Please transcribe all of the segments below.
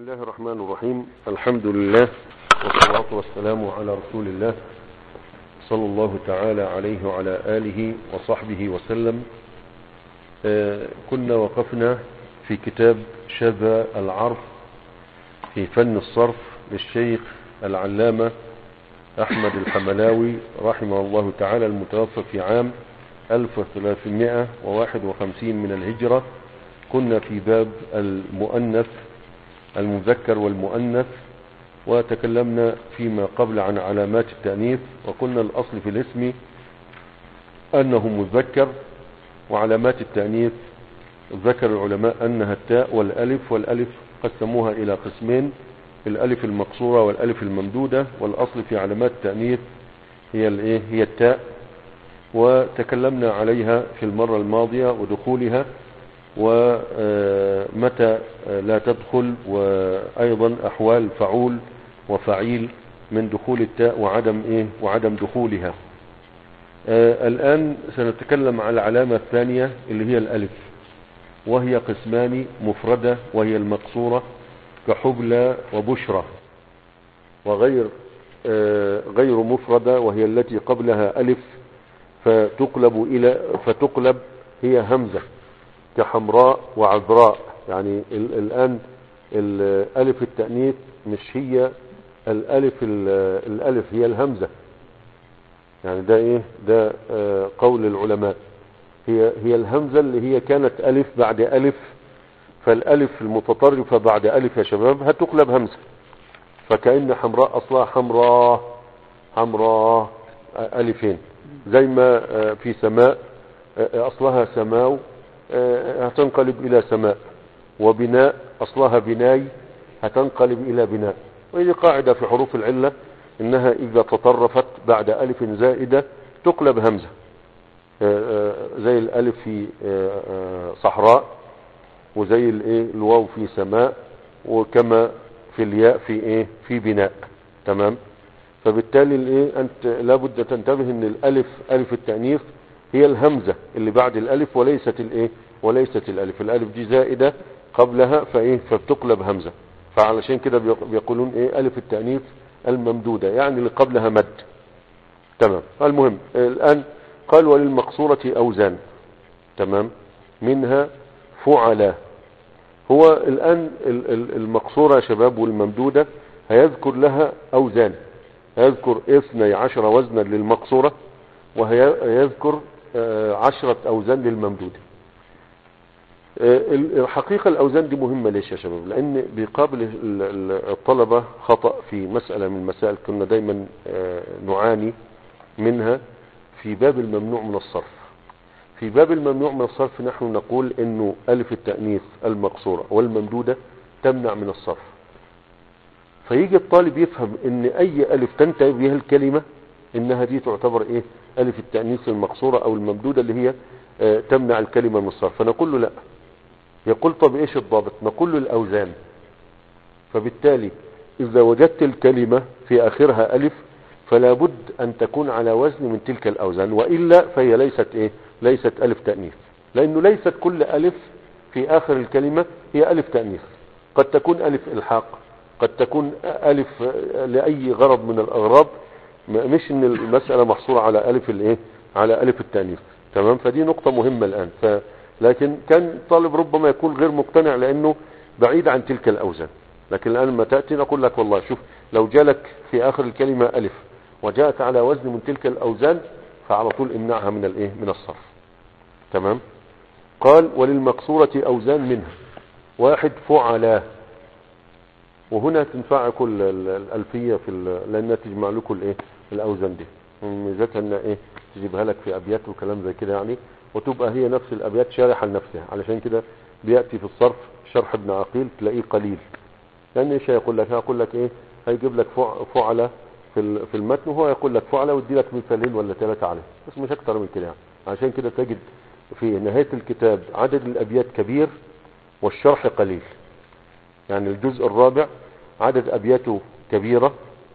الله الرحمن الرحيم الحمد لله والصلاة والسلام على رسول الله صلى الله تعالى عليه وعلى آله وصحبه وسلم آه كنا وقفنا في كتاب شذا العرف في فن الصرف للشيخ العلامة أحمد الحملاوي رحمه الله تعالى المتوفى في عام 1351 من الهجرة كنا في باب المؤنث المذكر والمؤنث وتكلمنا فيما قبل عن علامات التأنيث وقلنا الأصل في الاسم أنه مذكر وعلامات التأنيث ذكر العلماء أنها التاء والألف والألف قسموها إلى قسمين الألف المقصورة والألف الممدودة والأصل في علامات التأنيث هي الإيه هي التاء وتكلمنا عليها في المرة الماضية ودخولها ومتى لا تدخل وأيضا أحوال فعول وفعيل من دخول التاء وعدم إيه وعدم دخولها الآن سنتكلم على العلامة الثانية اللي هي الألف وهي قسمان مفردة وهي المقصورة كحبلى وبشرى وغير غير مفردة وهي التي قبلها ألف فتقلب إلى فتقلب هي همزة كحمراء وعذراء يعني الآن الألف التأنيث مش هي الألف الألف هي الهمزة يعني ده إيه ده قول العلماء هي هي الهمزة اللي هي كانت ألف بعد ألف فالألف المتطرفة بعد ألف يا شباب هتقلب همزة فكأن حمراء أصلها حمراء حمراء ألفين زي ما في سماء أصلها سماو هتنقلب إلى سماء وبناء أصلها بناي هتنقلب إلى بناء وهذه قاعدة في حروف العلة إنها إذا تطرفت بعد ألف زائدة تقلب همزة زي الألف في صحراء وزي الايه الواو في سماء وكما في الياء في ايه في بناء تمام فبالتالي الايه انت لابد تنتبه ان الالف الف التانيث هي الهمزه اللي بعد الالف وليست الايه وليست الالف الالف دي زائده قبلها فايه فبتقلب همزه فعلشان كده بيقولون ايه الف التانيث الممدوده يعني اللي قبلها مد تمام المهم الان قال وللمقصوره اوزان تمام منها فعلا هو الآن المقصورة يا شباب والممدودة هيذكر لها أوزان هيذكر اثني عشر وزنا للمقصورة وهيذكر عشرة أوزان للممدودة الحقيقة الأوزان دي مهمة ليش يا شباب لأن بيقابل الطلبة خطأ في مسألة من المسائل كنا دايما نعاني منها في باب الممنوع من الصرف في باب الممنوع من الصرف نحن نقول انه الف التأنيث المقصورة والممدودة تمنع من الصرف فيجي الطالب يفهم ان اي الف تنتهي بها الكلمة انها دي تعتبر ايه الف التأنيث المقصورة او الممدودة اللي هي اه تمنع الكلمة من الصرف فنقول له لا يقول طب ايش الضابط نقول له الاوزان فبالتالي اذا وجدت الكلمة في اخرها الف فلا بد ان تكون على وزن من تلك الاوزان وإلا فهي ليست ايه ليست ألف تأنيث لأنه ليست كل ألف في آخر الكلمة هي ألف تأنيث قد تكون ألف إلحاق قد تكون ألف لأي غرض من الأغراض مش ان المسألة محصورة على ألف الايه على ألف التأنيث تمام فدي نقطة مهمة الآن ف لكن كان الطالب ربما يكون غير مقتنع لأنه بعيد عن تلك الأوزان لكن الآن لما تأتي نقول لك والله شوف لو جالك في آخر الكلمة ألف وجاءت على وزن من تلك الأوزان فعلى طول امنعها من الايه من الصرف تمام قال وللمقصورة اوزان منها واحد فعلا وهنا تنفع كل الالفية في لانها تجمع لكم الايه الاوزان دي ميزتها ان ايه تجيبها لك في ابيات وكلام زي كده يعني وتبقى هي نفس الابيات شارحة لنفسها علشان كده بيأتي في الصرف شرح ابن عقيل تلاقيه قليل لان ايش هيقول لك هيقول لك ايه هيجيب لك فعلة في في المتن وهو يقول لك فعلة ويدي لك مثالين ولا ثلاثة عليه بس مش اكتر من كده يعني عشان كده تجد في نهاية الكتاب عدد الابيات كبير والشرح قليل يعني الجزء الرابع عدد ابياته كبيرة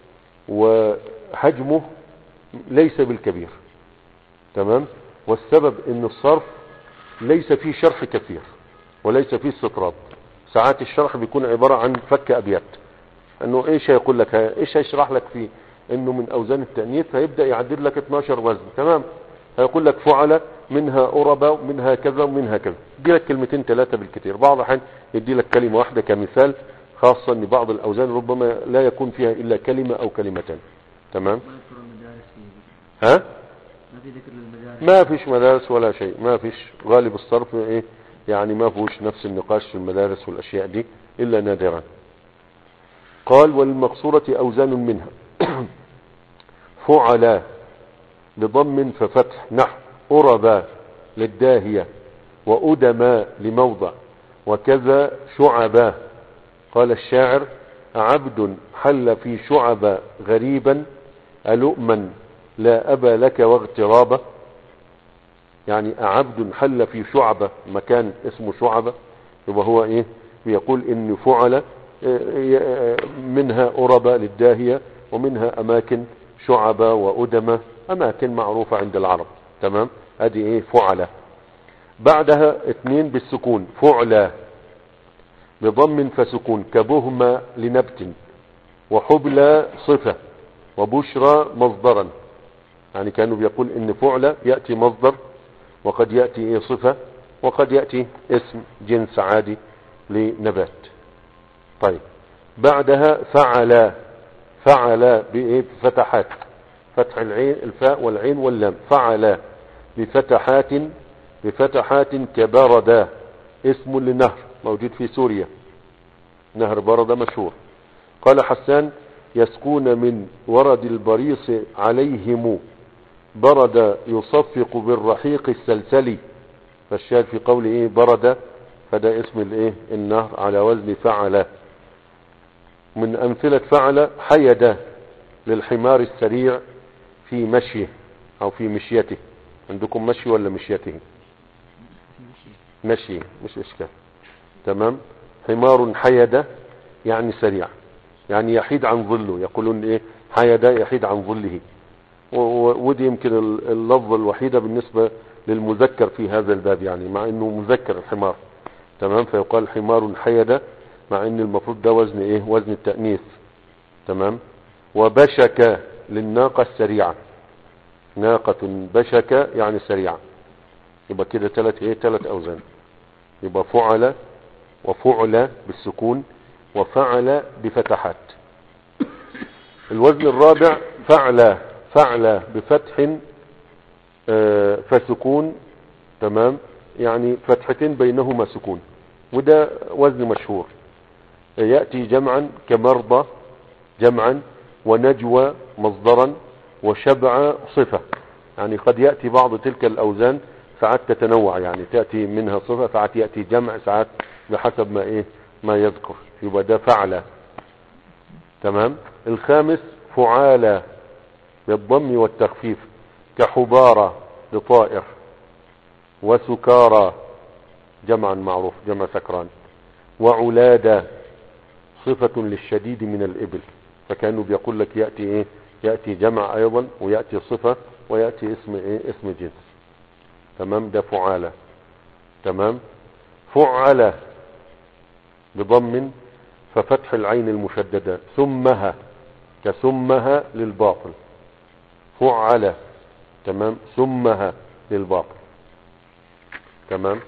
وحجمه ليس بالكبير تمام والسبب ان الصرف ليس فيه شرح كثير وليس فيه استطراد ساعات الشرح بيكون عبارة عن فك أبيات انه ايش هيقول لك ايش هيشرح لك فيه انه من اوزان التأنيث فيبدأ يعدل لك 12 وزن تمام هيقول لك فعل منها أربة منها كذا ومنها كذا يدي لك كلمتين ثلاثة بالكثير بعض الأحيان يدي لك كلمة واحدة كمثال خاصة ان بعض الأوزان ربما لا يكون فيها إلا كلمة أو كلمتين تمام ما يذكر المدارس فيه ها ما في ذكر للمدارس ما فيش مدارس ولا شيء ما فيش غالب الصرف ايه يعني ما فيهوش نفس النقاش في المدارس والاشياء دي الا نادرا قال والمقصورة اوزان منها فعلا بضم ففتح نحو أربا للداهية وأدما لموضع وكذا شعبا قال الشاعر عبد حل في شعب غريبا ألؤما لا أبا لك واغترابا يعني عبد حل في شعبة مكان اسمه شعبة يبقى هو ايه بيقول ان فعل آه، منها أربة للداهية ومنها أماكن شعبة وأدمة أماكن معروفة عند العرب تمام ادي ايه فعلة بعدها اتنين بالسكون فعلة بضم فسكون كبهمة لنبت وحبلى صفة وبشرى مصدرا يعني كانوا بيقول ان فعلة يأتي مصدر وقد يأتي ايه صفة وقد يأتي اسم جنس عادي لنبات طيب بعدها فعل فعل بايه بفتحات فتح العين الفاء والعين واللام فعل بفتحات بفتحات كبردا اسم لنهر موجود في سوريا نهر برد مشهور قال حسان يسكون من ورد البريص عليهم برد يصفق بالرحيق السلسلي فالشاهد في قوله ايه برد فده اسم الايه النهر على وزن فعل من امثلة فعل حيد للحمار السريع في مشيه او في مشيته عندكم مشي ولا مشيته مشي مش اشكال تمام حمار حيد يعني سريع يعني يحيد عن ظله يقولون ايه حيد يحيد عن ظله و- ودي يمكن ال- اللفظة الوحيدة بالنسبة للمذكر في هذا الباب يعني مع انه مذكر الحمار تمام فيقال حمار حيد مع ان المفروض ده وزن ايه وزن التأنيث تمام وبشك للناقة السريعة ناقة بشك يعني سريعة يبقى كده ثلاث ايه ثلاث اوزان يبقى فعل وفعل بالسكون وفعل بفتحات الوزن الرابع فعل فعل بفتح آه، فسكون تمام يعني فتحتين بينهما سكون وده وزن مشهور يأتي جمعا كمرضى جمعا ونجوى مصدرا وشبع صفة يعني قد يأتي بعض تلك الأوزان ساعات تتنوع يعني تأتي منها صفة ساعات يأتي جمع ساعات بحسب ما إيه ما يذكر يبقى ده فعل تمام الخامس فعالة بالضم والتخفيف كحبارة لطائر وسكارى جمعا معروف جمع سكران وعلادة صفة للشديد من الإبل فكانوا بيقول لك يأتي إيه يأتي جمع أيضا ويأتي صفة ويأتي اسم إيه اسم جنس تمام ده فعالة تمام فعلة بضم ففتح العين المشددة ثمها كثمها للباطل فعل تمام ثمها للباطل تمام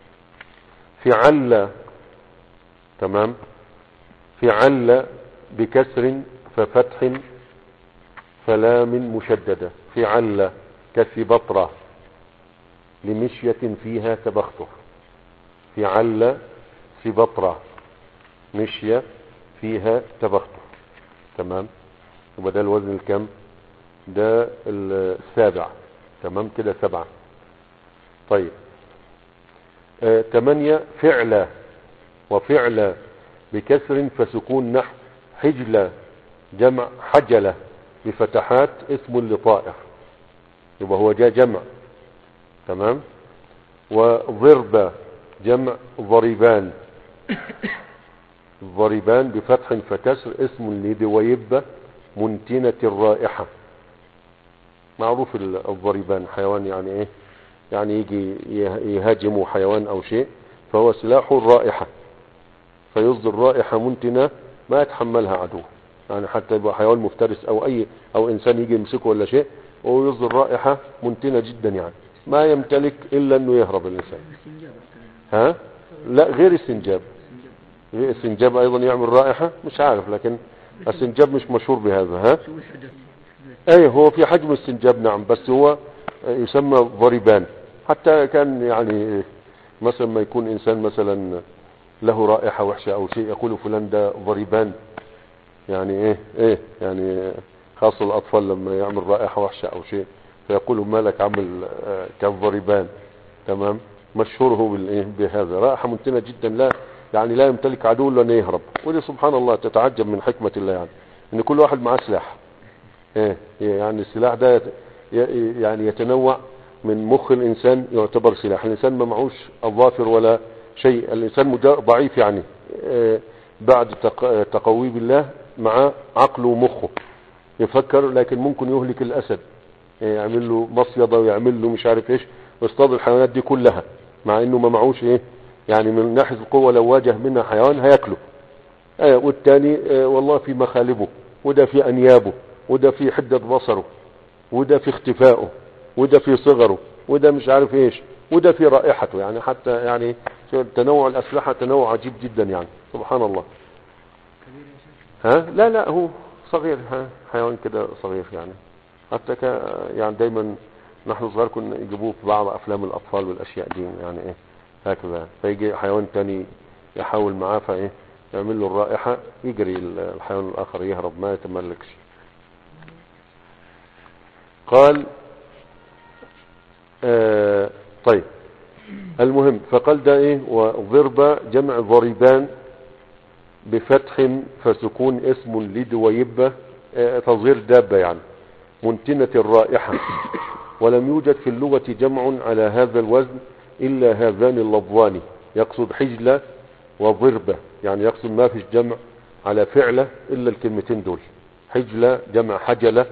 فعل تمام فعل بكسر ففتح فلام مشددة فعل كثبطرة لمشية فيها تبختر فعل سبطرة مشية فيها تبختر تمام يبقى ده الوزن الكم ده السابع تمام كده سبعة طيب آه تمانية فعلة وفعلة بكسر فسكون نحو حجلة جمع حجلة بفتحات اسم لطائر يبقى هو جاء جمع تمام وضرب جمع ضربان ضربان بفتح فكسر اسم لدويبة منتنة الرائحة معروف ال- الضربان حيوان يعني ايه يعني يجي يه- يهاجم حيوان او شيء فهو سلاح الرائحة فيصدر رائحة منتنة ما يتحملها عدو يعني حتى يبقى حيوان مفترس او اي او انسان يجي يمسكه ولا شيء وهو يصدر رائحة منتنة جدا يعني ما يمتلك الا انه يهرب الانسان الاستنجاب ها لا غير السنجاب غير السنجاب ايضا يعمل رائحة مش عارف لكن السنجاب مش مشهور بهذا ها شو الحدث اي هو في حجم السنجاب نعم بس هو يسمى ضربان حتى كان يعني مثلا ما يكون انسان مثلا له رائحة وحشة او شيء يقول فلان ده ضربان يعني ايه ايه يعني خاصة الاطفال لما يعمل رائحة وحشة او شيء فيقولوا مالك عمل آه، كالضربان تمام مشهور هو بالايه بهذا رائحة منتنة جدا لا يعني لا يمتلك عدو الا ان يهرب ودي سبحان الله تتعجب من حكمة الله يعني ان كل واحد معاه سلاح ايه يعني السلاح ده يت- ي- يعني يتنوع من مخ الانسان يعتبر سلاح الانسان ما معوش اظافر ولا شيء الانسان مجا- ضعيف يعني إيه بعد تق- تقوي بالله مع عقله ومخه يفكر لكن ممكن يهلك الاسد إيه يعمل له مصيدة ويعمل له مش عارف ايش ويصطاد الحيوانات دي كلها مع انه ما معوش ايه يعني من ناحية القوة لو واجه منها حيوان هياكله آه والتاني آه والله في مخالبه وده في انيابه وده في حدة بصره وده في اختفائه وده في صغره وده مش عارف ايش وده في رائحته يعني حتى يعني شو تنوع الاسلحة تنوع عجيب جدا يعني سبحان الله ها لا لا هو صغير ها حيوان كده صغير يعني حتى ك يعني دايما نحن صغار كنا يجيبوه في بعض افلام الاطفال والاشياء دي يعني ايه هكذا فيجي حيوان تاني يحاول معاه فايه يعمل له الرائحة يجري الحيوان الاخر يهرب ما يتملكش قال آه طيب المهم فقال ده ايه وضرب جمع ضربان بفتح فسكون اسم لدويبة آه تصغير دابة يعني منتنة الرائحة ولم يوجد في اللغة جمع على هذا الوزن إلا هذان اللفظان يقصد حجلة وضربة يعني يقصد ما فيش جمع على فعلة إلا الكلمتين دول حجلة جمع حجلة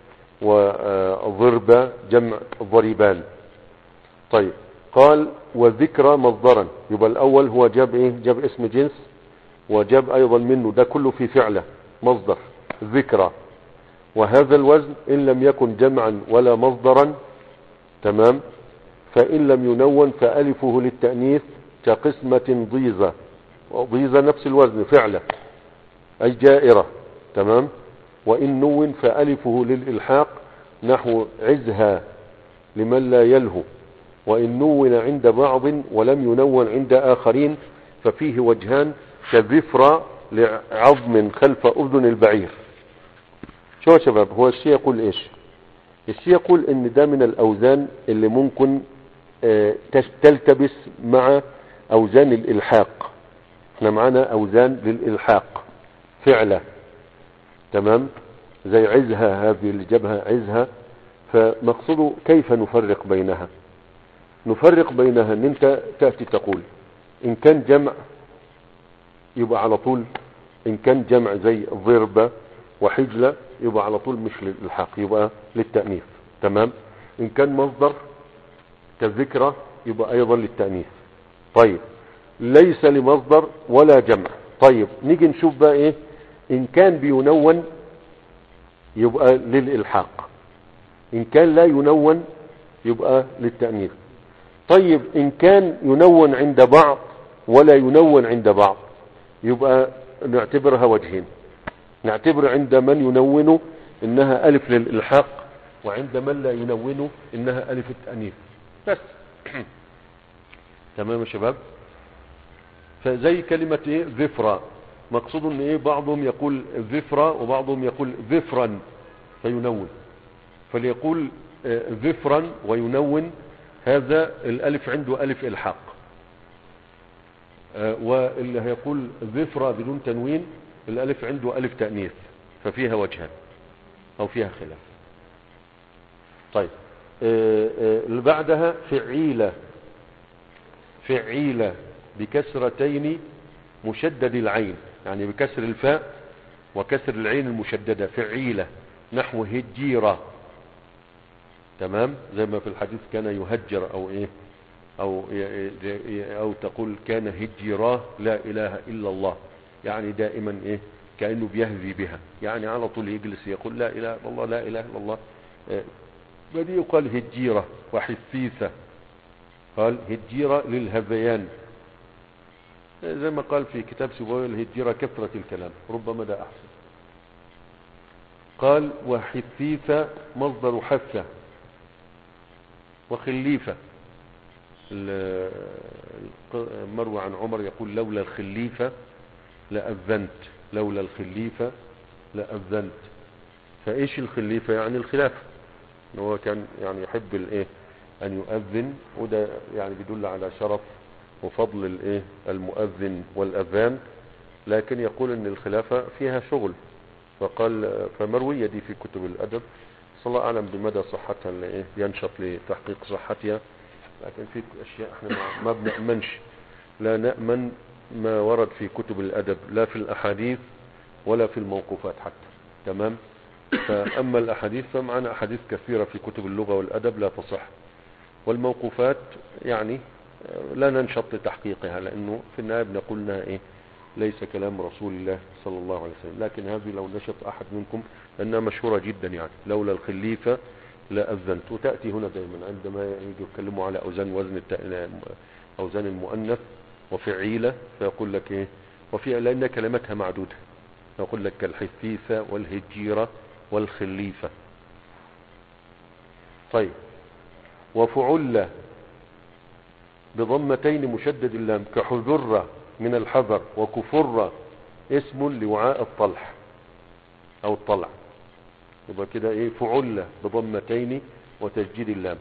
وضربة جمع ضربان طيب قال وذكرى مصدرا يبقى الأول هو جاب إيه جاب اسم جنس وجاب أيضا منه ده كله في فعلة مصدر ذكرى وهذا الوزن إن لم يكن جمعا ولا مصدرا تمام فإن لم ينون فألفه للتأنيث كقسمة ضيزة ضيزة نفس الوزن فعلة أي جائرة تمام وإن نون فألفه للإلحاق نحو عزها لمن لا يلهو وإن نون عند بعض ولم ينون عند آخرين ففيه وجهان كذفرة لعظم خلف أذن البعير شو يا شباب هو الشيء يقول ايش الشيء يقول ان ده من الاوزان اللي ممكن آه تلتبس مع اوزان الالحاق احنا معانا اوزان للالحاق فعلة تمام زي عزها هذه اللي جابها عزها فمقصده كيف نفرق بينها نفرق بينها ان انت تأتي تقول ان كان جمع يبقى على طول ان كان جمع زي ضربة وحجلة يبقى على طول مش للحق يبقى للتأنيث تمام ان كان مصدر كذكرى يبقى ايضا للتأنيث طيب ليس لمصدر ولا جمع طيب نيجي نشوف بقى ايه ان كان بينون يبقى للإلحاق ان كان لا ينون يبقى للتأنيث طيب ان كان ينون عند بعض ولا ينون عند بعض يبقى نعتبرها وجهين نعتبر عند من ينون انها الف للالحاق وعند من لا ينون انها الف التانيث بس تمام يا شباب فزي كلمة ايه ذفرة مقصود ان ايه بعضهم يقول ذفرة وبعضهم يقول ذفرا فينون فليقول ذفرا وينون هذا الالف عنده الف الحاق واللي هيقول ذفرة بدون تنوين الالف عنده الف تأنيث ففيها وجهان او فيها خلاف طيب اللي بعدها فعيلة فعيلة بكسرتين مشدد العين يعني بكسر الفاء وكسر العين المشددة فعيلة نحو هجيرة تمام زي ما في الحديث كان يهجر او ايه او ي- ي- او تقول كان هجيراه لا اله الا الله يعني دائما ايه كانه بيهذي بها يعني على طول يجلس يقول لا اله الا الله لا اله الا الله آه، بدي يقال هجيره وحثيثه قال هجيره للهذيان آه، زي ما قال في كتاب سبوي الهجيره كثره الكلام ربما ده احسن قال وحثيثه مصدر حثه وخليفه ال- الق- مروي عن عمر يقول لولا الخليفة لأذنت لولا الخليفة لأذنت فإيش الخليفة يعني الخلافة إن هو كان يعني يحب الإيه أن يؤذن وده يعني بيدل على شرف وفضل الإيه المؤذن والأذان لكن يقول أن الخلافة فيها شغل فقال فمروية دي في كتب الأدب صلى الله أعلم بمدى صحتها اللي إيه ينشط لتحقيق صحتها لكن في اشياء احنا ما- ما بنأمنش لا نأمن ما ورد في كتب الادب لا في الاحاديث ولا في الموقوفات حتى تمام فاما الاحاديث فمعنا احاديث كثيرة في كتب اللغة والادب لا تصح والموقوفات يعني آه، لا ننشط لتحقيقها لانه في النهاية بنقول انها ايه ليس كلام رسول الله صلى الله عليه وسلم لكن هذه لو نشط احد منكم لانها مشهورة جدا يعني لولا الخليفة لا أذنت وتأتي هنا دائما عندما يجوا يتكلموا على أوزان وزن الت... أوزان المؤنث وفعيلة فيقول لك إيه وفي لأن كلماتها معدودة يقول لك الحثيثة والهجيرة والخليفة طيب وفعل بضمتين مشدد اللام كحذرة من الحذر وكفرة اسم لوعاء الطلح أو الطلع يبقى كده ايه فعل بضمتين وتسجيل اللام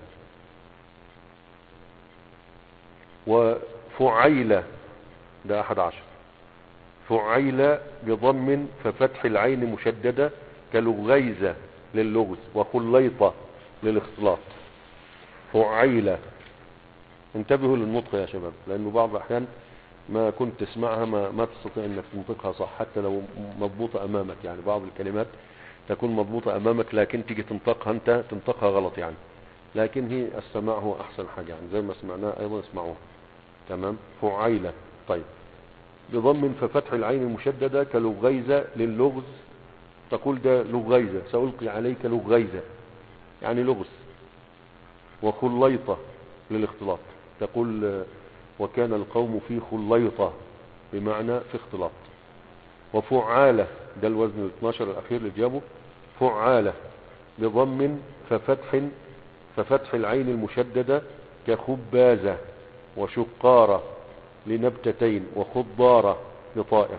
وفعيلة ده احد عشر فعيلة بضم ففتح العين مشددة كلغيزة للغز وخليطة للاختلاط فعيلة انتبهوا للنطق يا شباب لانه بعض الاحيان ما كنت تسمعها ما, ما تستطيع انك تنطقها صح حتى لو مضبوطة امامك يعني بعض الكلمات تكون مضبوطة امامك لكن تيجي تنطقها انت تنطقها غلط يعني لكن هي السماع هو احسن حاجة يعني زي ما سمعناها ايضا اسمعوها تمام فعيلة طيب بضم ففتح العين المشددة كلغيزة للغز تقول ده لغيزة سألقي عليك لغيزة يعني لغز وخليطة للاختلاط تقول آه، وكان القوم في خليطة بمعنى في اختلاط وفعالة ده الوزن ال 12 الأخير اللي جابه فعالة بضم ففتح ففتح العين المشددة كخبازة وشقارة لنبتتين وخضارة لطائر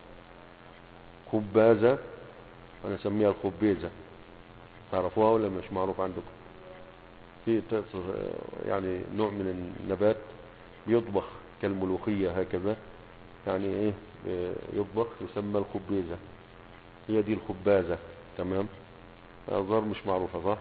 خبازة أنا أسميها الخبيزة تعرفوها ولا مش معروف عندكم في ت- يعني نوع من النبات يطبخ كالملوخية هكذا يعني ايه آه، يطبخ يسمى الخبيزة هي دي الخبازة تمام الظاهر مش معروفة صح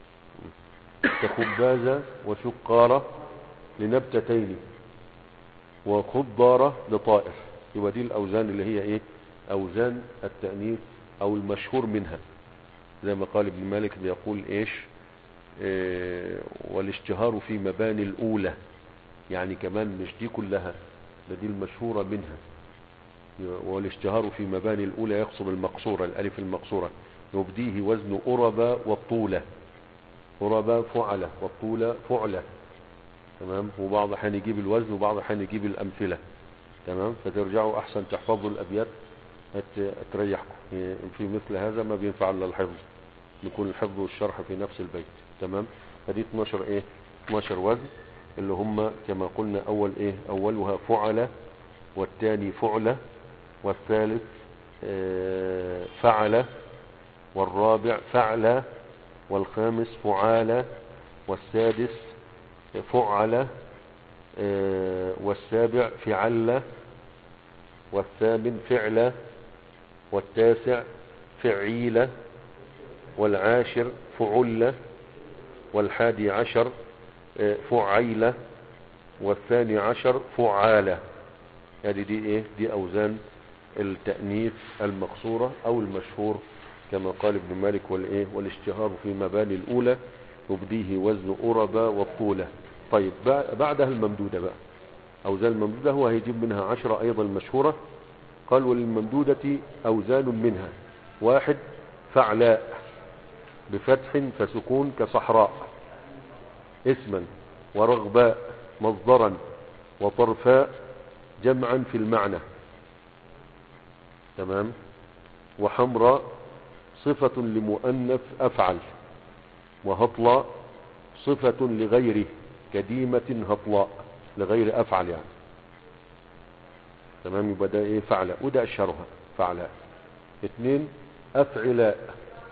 كخبازة وشقارة لنبتتين وخضارة لطائر يبقى دي الأوزان اللي هي ايه أوزان التأنيث أو المشهور منها زي ما قال ابن مالك بيقول ايش إيه والاشتهار في مباني الأولى يعني كمان مش دي كلها ده دي المشهورة منها والاشتهار في مباني الأولى يقصد المقصورة الألف المقصورة يبديه وزن أربا والطولة أربا فعلة والطولة فعلة تمام وبعض الأحيان يجيب الوزن وبعض الأحيان يجيب الأمثلة تمام فترجعوا أحسن تحفظوا الأبيات هت- تريحكم في مثل هذا ما بينفع الا الحفظ يكون الحفظ والشرح في نفس البيت تمام فدي 12 ايه 12 وزن اللي هم كما قلنا اول ايه اولها فعلة والثاني فعلة والثالث آه، فعلة والرابع فعلة والخامس فعالة والسادس فعلة آه، والسابع فعلة والثامن فعلة والتاسع فعيلة والعاشر فعلة والحادي عشر آه، فعيلة والثاني عشر فعالة هذه دي ايه دي اوزان التأنيث المقصورة او المشهور كما قال ابن مالك والايه والاشتهار في مباني الاولى يبديه وزن أربا والطولة طيب بع- بعدها الممدودة بقى أوزان الممدودة هو هيجيب منها عشرة أيضا مشهورة قال وللممدودة أوزان منها واحد فعلاء بفتح فسكون كصحراء اسما ورغباء مصدرا وطرفاء جمعا في المعنى تمام وحمراء صفة لمؤنث أفعل وهطلاء صفة لغيره كديمة هطلاء لغير أفعل يعني تمام يبقى ده ايه فعلاء وده أشهرها فعلاء اثنين أفعلاء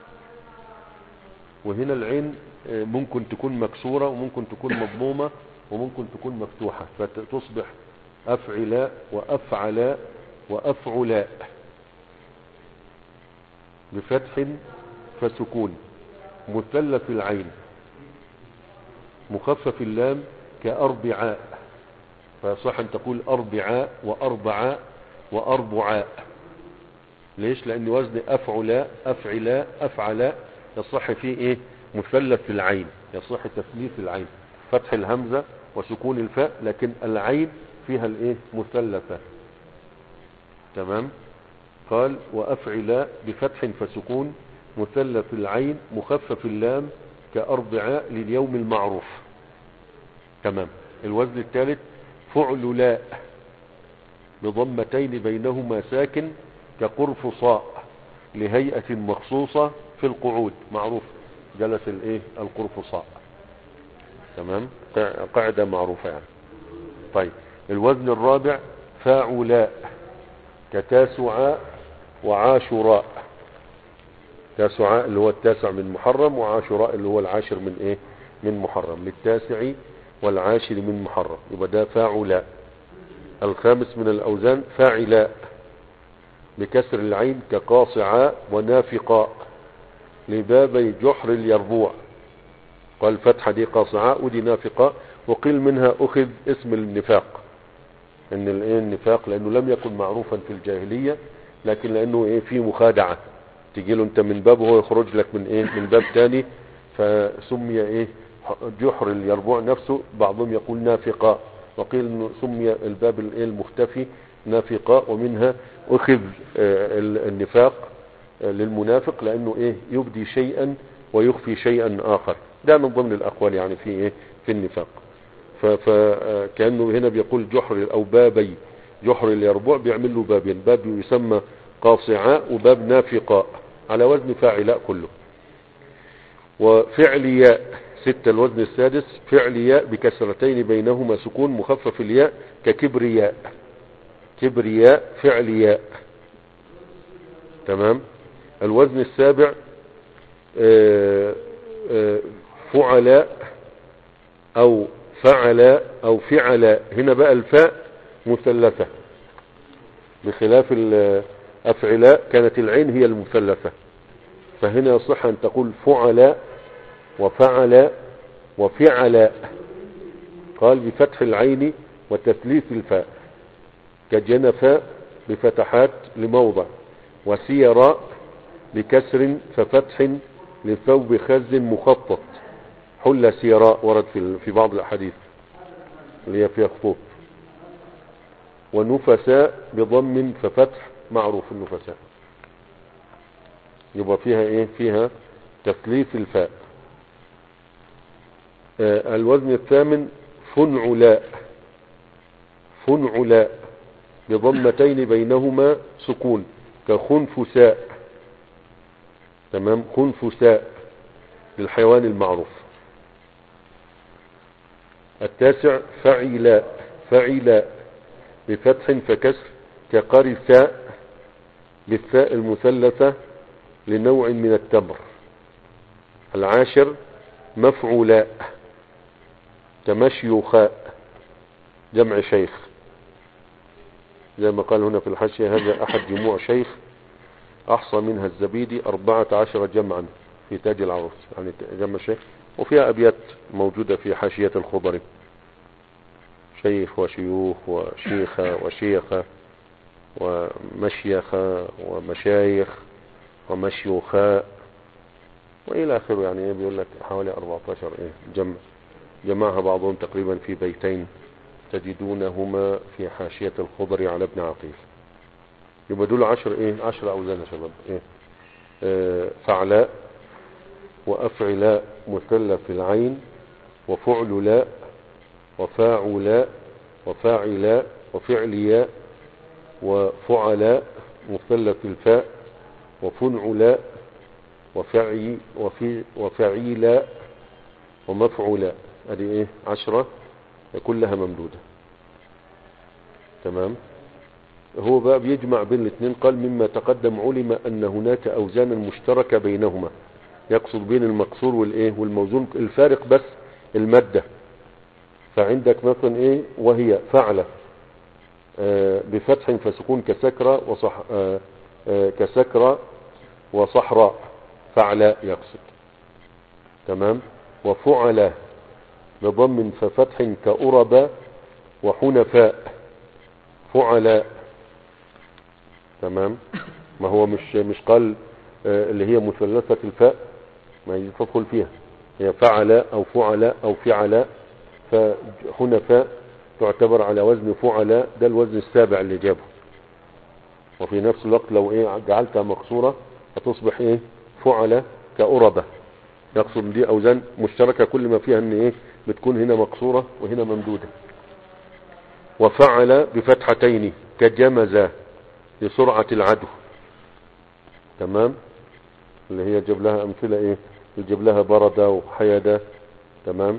وهنا العين آه، ممكن تكون مكسورة وممكن تكون مضمومة وممكن تكون مفتوحة فتصبح أفعلاء وأفعلاء وأفعلاء بفتح فسكون مثلث العين مخفف اللام كأربعاء فصح أن تقول أربعاء وأربعاء وأربعاء ليش لأن وزن أفعلاء أفعلاء أفعلاء يصح فيه إيه مثلث في العين يصح تثليث العين فتح الهمزة وسكون الفاء لكن العين فيها الإيه مثلثة تمام قال وأفعلاء بفتح فسكون مثلث العين مخفف اللام كأربعاء لليوم المعروف تمام الوزن الثالث فعللاء بضمتين بينهما ساكن كقرفصاء لهيئة مخصوصة في القعود معروف جلس الايه القرفصاء تمام قا- قاعدة معروفة يعني طيب الوزن الرابع فاعلاء كتاسعاء وعاشراء تاسعاء اللي هو التاسع من محرم وعاشراء اللي هو العاشر من ايه من محرم للتاسع والعاشر من محرم يبقى ده فاعلاء الخامس من الاوزان فاعلاء بكسر العين كقاصعاء ونافقاء لبابي جحر اليربوع قال فتحة دي قاصعاء ودي نافقاء وقيل منها اخذ اسم النفاق ان الايه النفاق لانه لم يكن معروفا في الجاهلية لكن لانه ايه في مخادعة تجي له انت من باب وهو يخرج لك من ايه من باب تاني فسمي ايه جحر اليربوع نفسه بعضهم يقول نافقاء وقيل انه سمي الباب الايه المختفي نافقاء ومنها اخذ آه، ال- النفاق آه، للمنافق لانه ايه يبدي شيئا ويخفي شيئا اخر ده من ضمن الاقوال يعني في ايه في النفاق فكأنه هنا بيقول جحر أو بابي جحر اليربوع بيعمل له بابين باب يسمى قاصعاء وباب نافقاء على وزن فاعلاء كله وفعلياء ستة الوزن السادس فعلياء بكسرتين بينهما سكون مخفف الياء ككبرياء كبرياء فعلياء تمام الوزن السابع آه، آه، فعلاء او فعلاء او فعلاء هنا بقى الفاء مثلثة بخلاف الافعلاء كانت العين هي المثلثة فهنا يصح ان تقول فعلاء وفعلاء وفعلاء قال بفتح العين وتثليث الفاء كجنفاء بفتحات لموضع وسيراء بكسر ففتح لثوب خز مخطط حل سيراء ورد في في بعض الاحاديث اللي هي فيها خطوط ونفساء بضم ففتح معروف النفساء يبقى فيها ايه فيها تثليث الفاء آه الوزن الثامن فنعلاء فنعلاء بضمتين بينهما سكون كخنفساء تمام خنفساء للحيوان المعروف التاسع فعلاء فعلاء بفتح فكسر كقرثاء بالثاء المثلثة لنوع من التمر العاشر مفعولاء كمشيوخاء جمع شيخ زي ما قال هنا في الحاشية هذا أحد جموع شيخ أحصى منها الزبيدي أربعة عشر جمعا في تاج العروس يعني جمع شيخ وفيها أبيات موجودة في حاشية الخضري شيخ وشيوخ وشيخة وشيخة ومشيخة ومشايخ ومشيوخاء وإلى آخره يعني إيه بيقول لك حوالي 14 إيه جمع جمعها بعضهم تقريبا في بيتين تجدونهما في حاشية الخضر على ابن عقيل يبقى دول عشر ايه عشر اوزان يا شباب ايه آه فعلاء وافعلاء مثلث العين وفعللاء وفاعلاء وفاعلاء وفعلياء وفعلاء مثلث الفاء وفنعلاء وفعي وفي وفعيلاء ومفعولاء ادي ايه عشرة كلها ممدودة تمام هو بقى بيجمع بين الاثنين قال مما تقدم علم ان هناك اوزانا مشتركة بينهما يقصد بين المقصور والايه والموزون الفارق بس المادة فعندك مثلا ايه وهي فعلة آه بفتح فسكون كسكرة وصح آه آه كسكرة وصحراء فعلاء يقصد تمام وفعل بضم ففتح كأرب وحنفاء فعلاء تمام ما هو مش مش قال آه اللي هي مثلثة الفاء ما هي تدخل فيها هي فعلاء او فعلاء او فعلاء فحنفاء تعتبر على وزن فعلاء ده الوزن السابع اللي جابه وفي نفس الوقت لو ايه جعلتها مقصورة هتصبح ايه فعلة كأربة يقصد دي اوزان مشتركة كل ما فيها ان ايه بتكون هنا مقصورة وهنا ممدودة وفعل بفتحتين كجمز لسرعة العدو تمام اللي هي جاب لها امثلة ايه يجيب لها بردة وحيدة تمام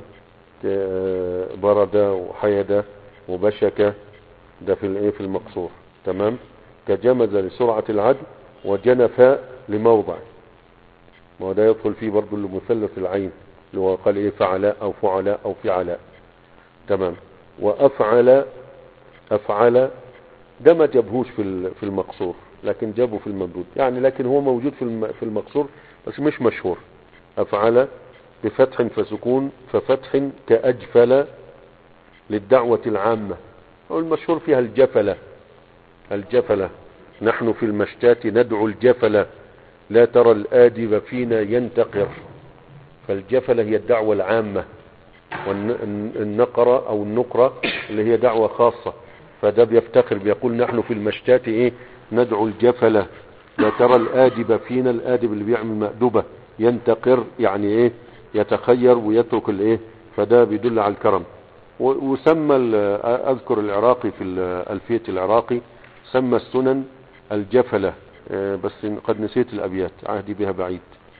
بردة وحيدة وبشكة ده في الايه في المقصور تمام كجمز لسرعة العدو وجنفاء لموضع ما ده يدخل فيه برضو المثلث العين اللي هو قال ايه فعلاء او فعلاء او فعلاء تمام وافعل افعل ده ما جابهوش في في المقصور لكن جابه في الممدود يعني لكن هو موجود في في المقصور بس مش مشهور افعل بفتح فسكون ففتح كأجفل للدعوة العامة أو المشهور فيها الجفلة الجفلة نحن في المشتات ندعو الجفلة لا ترى الآدب فينا ينتقر فالجفلة هي الدعوة العامة والنقرة أو النقرة اللي هي دعوة خاصة فده بيفتخر بيقول نحن في المشتات إيه ندعو الجفلة لا ترى الآدب فينا الآدب اللي بيعمل مأدبة ينتقر يعني إيه يتخير ويترك الايه فده بيدل على الكرم وسمى اذكر العراقي في الفية العراقي سمى السنن الجفلة بس قد نسيت الابيات عهدي بها بعيد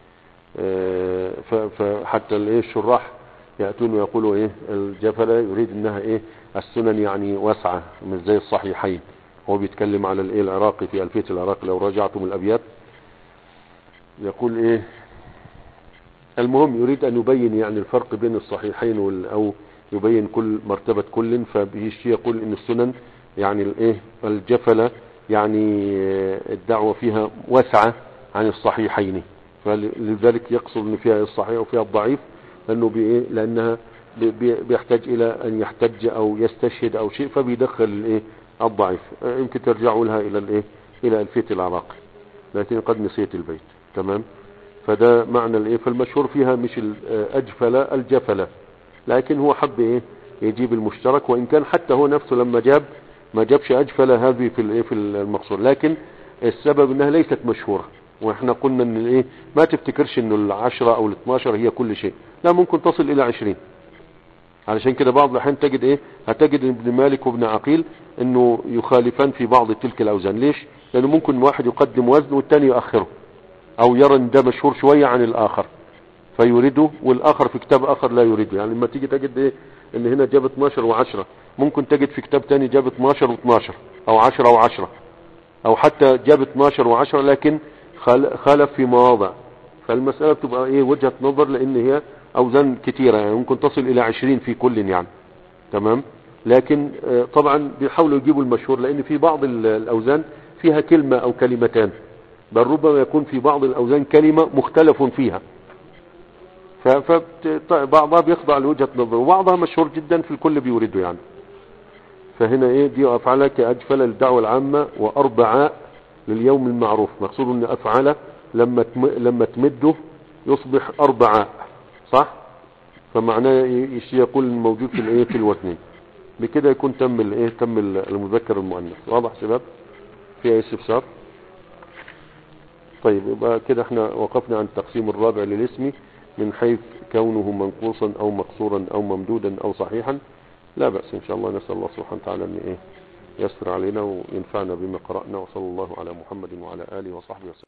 فحتى الايه الشراح يأتون ويقولوا ايه الجفلة يريد انها ايه السنن يعني واسعة مش زي الصحيحين هو بيتكلم على الايه العراقي في الفية العراقي لو راجعتم الابيات يقول ايه المهم يريد أن يبين يعني الفرق بين الصحيحين وال أو يبين كل مرتبة كل فبيشي يقول إن السنن يعني الايه الجفلة يعني الدعوة فيها واسعة عن الصحيحين فلذلك يقصد ان فيها الصحيح وفيها الضعيف لانه بإيه لانها بيحتاج الى ان يحتج او يستشهد او شيء فبيدخل الايه الضعيف يمكن ترجعوا لها الى الايه الى الفيت العراقي لكن قد نسيت البيت تمام فده معنى الايه فالمشهور فيها مش الاجفلة الجفلة لكن هو حب ايه يجيب المشترك وان كان حتى هو نفسه لما جاب ما جابش اجفلة هذه في الايه في المقصور لكن السبب انها ليست مشهورة واحنا قلنا ان الايه ما تفتكرش انه العشرة او الاثناشر هي كل شيء لا ممكن تصل الى عشرين علشان كده بعض الاحيان تجد ايه هتجد ابن مالك وابن عقيل انه يخالفان في بعض تلك الاوزان ليش لانه ممكن واحد يقدم وزن والتاني يؤخره او يرى ان ده مشهور شوية عن الاخر فيريده والاخر في كتاب اخر لا يريده يعني لما تيجي تجد ايه ان هنا جاب 12 و10 ممكن تجد في كتاب تاني جاب 12 و12 او 10 و10 او حتى جاب 12 و10 لكن خالف في مواضع فالمسألة بتبقى ايه وجهة نظر لان هي اوزان كتيرة يعني ممكن تصل الى 20 في كل يعني تمام لكن طبعا بيحاولوا يجيبوا المشهور لان في بعض الاوزان فيها كلمة او كلمتان بل ربما يكون في بعض الاوزان كلمة مختلف فيها فبعضها بيخضع لوجهة نظر وبعضها مشهور جدا في الكل بيورده يعني فهنا ايه دي افعال كاجفل للدعوة العامة واربعاء لليوم المعروف مقصود ان افعال لما تم... لما تمده يصبح اربعاء صح فمعناه يشي يقول موجود في الايه في الوثنين بكده يكون تم الايه تم المذكر المؤنث واضح شباب في اي استفسار طيب يبقى كده احنا وقفنا عن التقسيم الرابع للاسم من حيث كونه منقوصا او مقصورا او ممدودا او صحيحا لا بأس ان شاء الله نسأل الله سبحانه وتعالى ان ايه يسر علينا وينفعنا بما قرأنا وصلى الله على محمد وعلى آله وصحبه وسلم